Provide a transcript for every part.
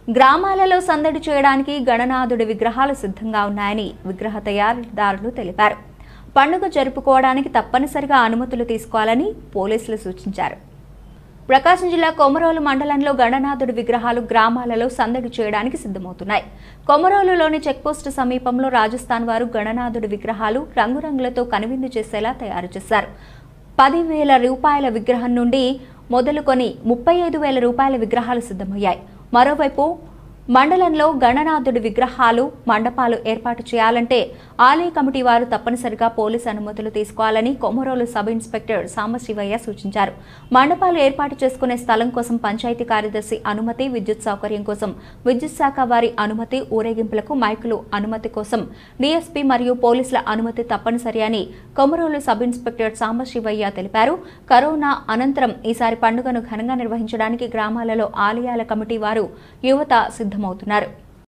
గ్రామాలలో సందడి చేయడానికి గణనాథుడి విగ్రహాలు సిద్ధంగా ఉన్నాయని విగ్రహ తయారీదారులు తెలిపారు పండుగ జరుపుకోవడానికి తప్పనిసరిగా అనుమతులు తీసుకోవాలని పోలీసులు సూచించారు ప్రకాశం జిల్లా కొమరోలు మండలంలో గణనాథుడి విగ్రహాలు గ్రామాలలో సందడి చేయడానికి సిద్ధమవుతున్నాయి కొమరోలులోని చెక్పోస్టు సమీపంలో రాజస్థాన్ వారు గణనాథుడి విగ్రహాలు రంగురంగులతో కనువిందు చేసేలా తయారు చేశారు పదివేల రూపాయల విగ్రహం నుండి మొదలుకొని ముప్పై ఐదు వేల రూపాయల విగ్రహాలు సిద్ధమయ్యాయి మరోవైపు మండలంలో గణనాథుడి విగ్రహాలు మండపాలు ఏర్పాటు చేయాలంటే ఆలయ కమిటీ వారు తప్పనిసరిగా పోలీసు అనుమతులు తీసుకోవాలని కొమరోలు సబ్ ఇన్స్పెక్టర్ సాంబశివయ్య సూచించారు మండపాలు ఏర్పాటు చేసుకునే స్థలం కోసం పంచాయతీ కార్యదర్శి అనుమతి విద్యుత్ సౌకర్యం కోసం విద్యుత్ శాఖ వారి అనుమతి ఊరేగింపులకు మైకులు అనుమతి కోసం డీఎస్పీ మరియు పోలీసుల అనుమతి తప్పనిసరి అని కొమరోలు సబ్ ఇన్స్పెక్టర్ సాంబశివయ్య తెలిపారు కరోనా అనంతరం ఈసారి పండుగను ఘనంగా నిర్వహించడానికి గ్రామాలలో ఆలయాల కమిటీ వారు యువత సిద్ధమవుతున్నారు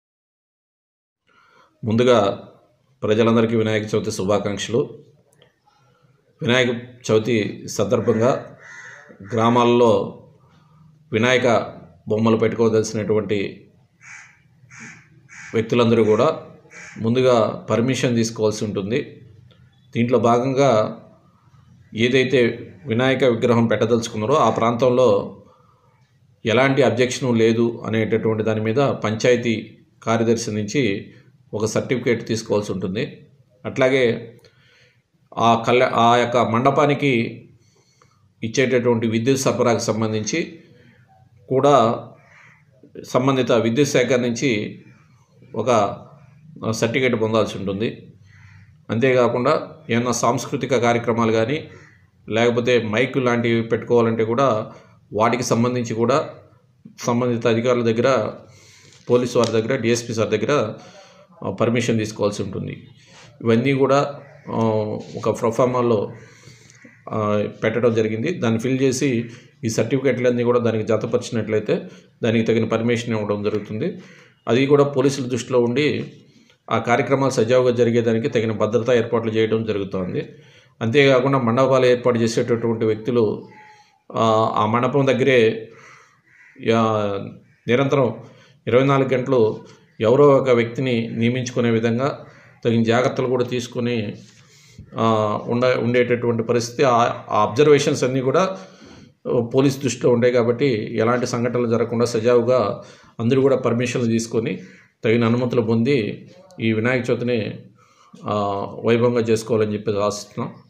ముందుగా ప్రజలందరికీ వినాయక చవితి శుభాకాంక్షలు వినాయక చవితి సందర్భంగా గ్రామాల్లో వినాయక బొమ్మలు పెట్టుకోదలసినటువంటి వ్యక్తులందరూ కూడా ముందుగా పర్మిషన్ తీసుకోవాల్సి ఉంటుంది దీంట్లో భాగంగా ఏదైతే వినాయక విగ్రహం పెట్టదలుచుకున్నారో ఆ ప్రాంతంలో ఎలాంటి అబ్జెక్షన్ లేదు అనేటటువంటి దాని మీద పంచాయతీ కార్యదర్శి నుంచి ఒక సర్టిఫికేట్ తీసుకోవాల్సి ఉంటుంది అట్లాగే ఆ కళ్యా ఆ యొక్క మండపానికి ఇచ్చేటటువంటి విద్యుత్ సరఫరాకు సంబంధించి కూడా సంబంధిత విద్యుత్ శాఖ నుంచి ఒక సర్టిఫికేట్ పొందాల్సి ఉంటుంది అంతేకాకుండా ఏమన్నా సాంస్కృతిక కార్యక్రమాలు కానీ లేకపోతే మైక్ లాంటివి పెట్టుకోవాలంటే కూడా వాటికి సంబంధించి కూడా సంబంధిత అధికారుల దగ్గర పోలీసు వారి దగ్గర డిఎస్పీ సార్ దగ్గర పర్మిషన్ తీసుకోవాల్సి ఉంటుంది ఇవన్నీ కూడా ఆ, ఒక ప్రొఫామాలో ఆ, పెట్టడం జరిగింది దాన్ని ఫిల్ చేసి ఈ సర్టిఫికెట్లన్నీ కూడా దానికి జతపరిచినట్లయితే దానికి తగిన పర్మిషన్ ఇవ్వడం జరుగుతుంది అది కూడా పోలీసుల దృష్టిలో ఉండి ఆ కార్యక్రమాలు సజావుగా జరిగేదానికి తగిన భద్రతా ఏర్పాట్లు చేయడం జరుగుతోంది అంతేకాకుండా మండపాలు ఏర్పాటు చేసేటటువంటి వ్యక్తులు ఆ, ఆ మండపం దగ్గరే యా, నిరంతరం ఇరవై నాలుగు గంటలు ఎవరో ఒక వ్యక్తిని నియమించుకునే విధంగా తగిన జాగ్రత్తలు కూడా తీసుకొని ఆ, ఉండ ఉండేటటువంటి పరిస్థితి ఆ ఆ అబ్జర్వేషన్స్ అన్నీ కూడా ఆ, పోలీస్ దృష్టిలో ఉంటాయి కాబట్టి ఎలాంటి సంఘటనలు జరగకుండా సజావుగా అందరూ కూడా పర్మిషన్లు తీసుకొని తగిన అనుమతులు పొంది ఈ వినాయక చవితిని ఆ, వైభవంగా చేసుకోవాలని చెప్పి ఆశిస్తున్నాం